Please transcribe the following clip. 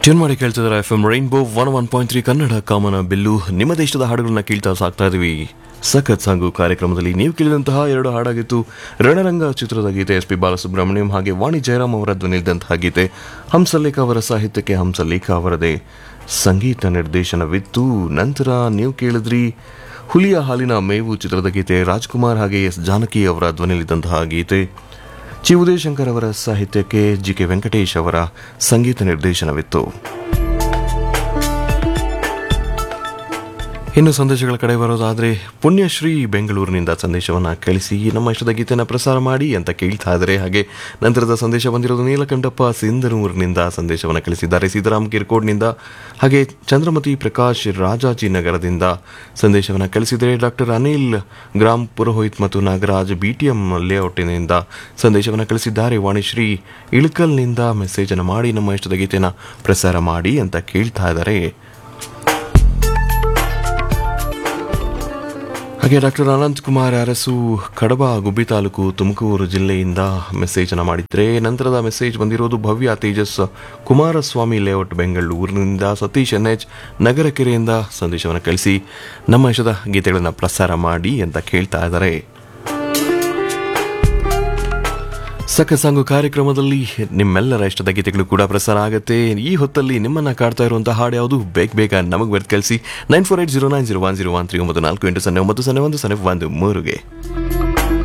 tune ಮಾಡಿ ಕೇಳ್ತಿದ್ದಾರೆ F M rainbow one one point three Kannada ಕಾಮನ ಬಿಲ್ಲು ನಿಮ್ಮ ದೇಶದ ಹಾಡುಗಳನ್ನ ಕೇಳ್ತಾ ಸಾಕ್ತಾ ಇದೀವಿ ಸಖತ್ ಸಾಂಗು ಕಾರ್ಯಕ್ರಮದಲ್ಲಿ ನೀವು ಕೇಳಿದಂತಹ ಎರಡು ಹಾಡಾಗಿತ್ತು ರಣರಂಗ ಚಿತ್ರದ ಗೀತೆ ಎಸ್ ಪಿ ಬಾಲಸುಬ್ರಹ್ಮಣ್ಯಂ ಹಾಗೆ ವಾಣಿ ಜಯರಾಮ್ ಅವರ ಧ್ವನಿದಂತಹ ಗೀತೆ ಹಂಸಲೇಖ ಅವರ ಸಾಹಿತ್ಯಕ್ಕೆ ಹಂಸಲೇಖ ಅವರದೇ ಸಂಗೀತ ನಿರ್ದೇಶನವಿತ್ತು ನಂತರ ನೀವು ಕೇಳಿದ್ರಿ ಹುಲಿಯ ಹಾಲಿನ ಮೇವು ಚಿತ್ರದ ಗೀತೆ ರಾಜ್ಕುಮಾರ್ ಹಾಗೆ ಎಸ್ ಜಾನಕಿ ಅವರ ಧ್ವನಿಯಲ್ಲಿದ್ದಂತಹ ಗೀತೆ ಚಿ ಉದಯಶಂಕರ್ ಅವರ ಸಾಹಿತ್ಯಕ್ಕೆ ಜಿ ಕೆ ವೆಂಕಟೇಶ್ ಅವರ ಸಂಗೀತ ನಿರ್ದೇಶನವಿತ್ತು ಇನ್ನು ಸಂದೇಶಗಳ ಕಡೆ ಬರೋದಾದ್ರೆ ಪುಣ್ಯಶ್ರೀ ಬೆಂಗಳೂರಿನಿಂದ ಸಂದೇಶವನ್ನ ಕಳಿಸಿ ನಮ್ಮ ಇಷ್ಟದ ಗೀತೆನ ಪ್ರಸಾರ ಮಾಡಿ ಅಂತ ಕೇಳ್ತಾ ಇದ್ದಾರೆ ಹಾಗೆ ನಂತರದ ಸಂದೇಶ ಬಂದಿರೋದು ನೀಲಕಂಠಪ್ಪ ಸಿಂಧನೂರಿನಿಂದ ಸಂದೇಶವನ್ನು ಕಳಿಸಿದ್ದಾರೆ ಸೀತಾರಾಮ್ ಕಿರ್ಕೋಡ್ನಿಂದ ಹಾಗೆ ಚಂದ್ರಮತಿ ಪ್ರಕಾಶ್ ರಾಜಾಜಿನಗರದಿಂದ ಸಂದೇಶವನ್ನು ಕಳಿಸಿದರೆ ಡಾಕ್ಟರ್ ಅನಿಲ್ ಗ್ರಾಮ್ ಪುರೋಹಿತ್ ಮತ್ತು ನಾಗರಾಜ್ ಬಿಟಿಎಂ ಲೇಔಟಿನಿಂದ ಸಂದೇಶವನ್ನು ಕಳಿಸಿದ್ದಾರೆ ವಾಣಿಶ್ರೀ ಇಳಕಲ್ನಿಂದ ಮೆಸೇಜ್ ಅನ್ನು ಮಾಡಿ ನಮ್ಮ ಇಷ್ಟದ ಗೀತೆನ ಪ್ರಸಾರ ಮಾಡಿ ಅಂತ ಕೇಳ್ತಾ ಇದ್ದಾರೆ ಹಾಗೆ ಡಾಕ್ಟರ್ ಅನಂತ್ ಕುಮಾರ್ ಅರಸು ಕಡಬ ಗುಬ್ಬಿ ತಾಲೂಕು ತುಮಕೂರು ಜಿಲ್ಲೆಯಿಂದ ಮೆಸೇಜ್ ಅನ್ನು ಮಾಡಿದ್ರೆ ನಂತರದ ಮೆಸೇಜ್ ಬಂದಿರೋದು ಭವ್ಯ ತೇಜಸ್ ಕುಮಾರಸ್ವಾಮಿ ಲೇಔಟ್ ಬೆಂಗಳೂರಿನಿಂದ ಸತೀಶ್ ಎನ್ ಎಚ್ ನಗರಕೆರೆಯಿಂದ ಸಂದೇಶವನ್ನು ಕಳಿಸಿ ನಮ್ಮ ಇಷ್ಟದ ಗೀತೆಗಳನ್ನು ಪ್ರಸಾರ ಮಾಡಿ ಅಂತ ಕೇಳ್ತಾ ಇದ್ದಾರೆ ಸಖ ಸಾಂಗು ಕಾರ್ಯಕ್ರಮದಲ್ಲಿ ನಿಮ್ಮೆಲ್ಲರ ಇಷ್ಟದ ಗೀತೆಗಳು ಕೂಡ ಪ್ರಸಾರ ಆಗುತ್ತೆ ಈ ಹೊತ್ತಲ್ಲಿ ನಿಮ್ಮನ್ನ ಕಾಡ್ತಾ ಇರುವಂತಹ ಹಾಡು ಯಾವುದು ಬೇಗ ಬೇಗ ನಮಗೆ ಬರ್ತ್ ಕಳಿಸಿ nine four eight zero nine zero one zero one three ಒಂಬತ್ತು ನಾಲ್ಕು ಎಂಟು ಸೊನ್ನೆ ಒಂಬತ್ತು ಸೊನ್ನೆ ಒಂದು ಸೊನ್ನೆ ಒಂದು ಮೂರುಗೆ